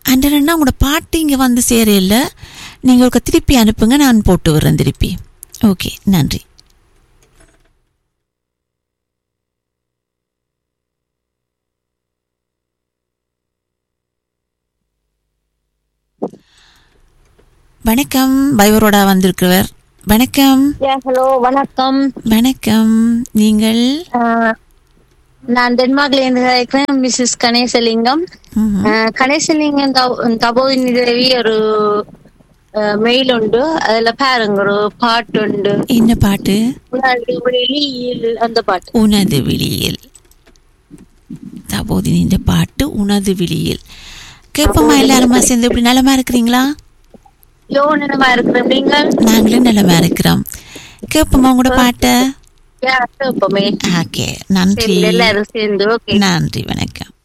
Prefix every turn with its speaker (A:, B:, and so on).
A: அண்டனா உங்களோட பாட்டு இங்கே வந்து சேரையில் நீங்கள் ஒரு திருப்பி அனுப்புங்க நான் போட்டு விடுறேன் திருப்பி ஓகே நன்றி வணக்கம் பைவரோடா வந்திருக்கிறவர் வணக்கம்
B: ஹலோ வணக்கம்
A: வணக்கம் நீங்கள்
B: அஹ், நான் டென்மார்க்ல இருந்து இருக்கிறேன் மிஸ்ஸஸ் கணேசலிங்கம்
A: ம்ஹும்.
B: அஹ், கணேசலிங்கம் தபோ- தபோதினி தேவி ஒரு மெயில் உண்டு அதுல பாருங்க ஒரு பாட்டு உண்டு
A: என்ன பாட்டு
B: உனது வெளியில் அந்த பாட்டு
A: உனது விழியில் தபோதினின்ற பாட்டு உனது விழியில் கேட்போமா எல்லாருமா சேர்ந்து இப்படி நலமா இருக்கிறீங்களா
B: யோனமா இருக்கிற நீங்கள்
A: நாங்களும் நலமா இருக்கிறோம் கேட்போமா உங்களோட பாட்டை
B: எப்பவுமே
A: ஓகே நன்றி
B: எல்லாரும் சேர்ந்து ஓகே
A: நன்றி வணக்கம்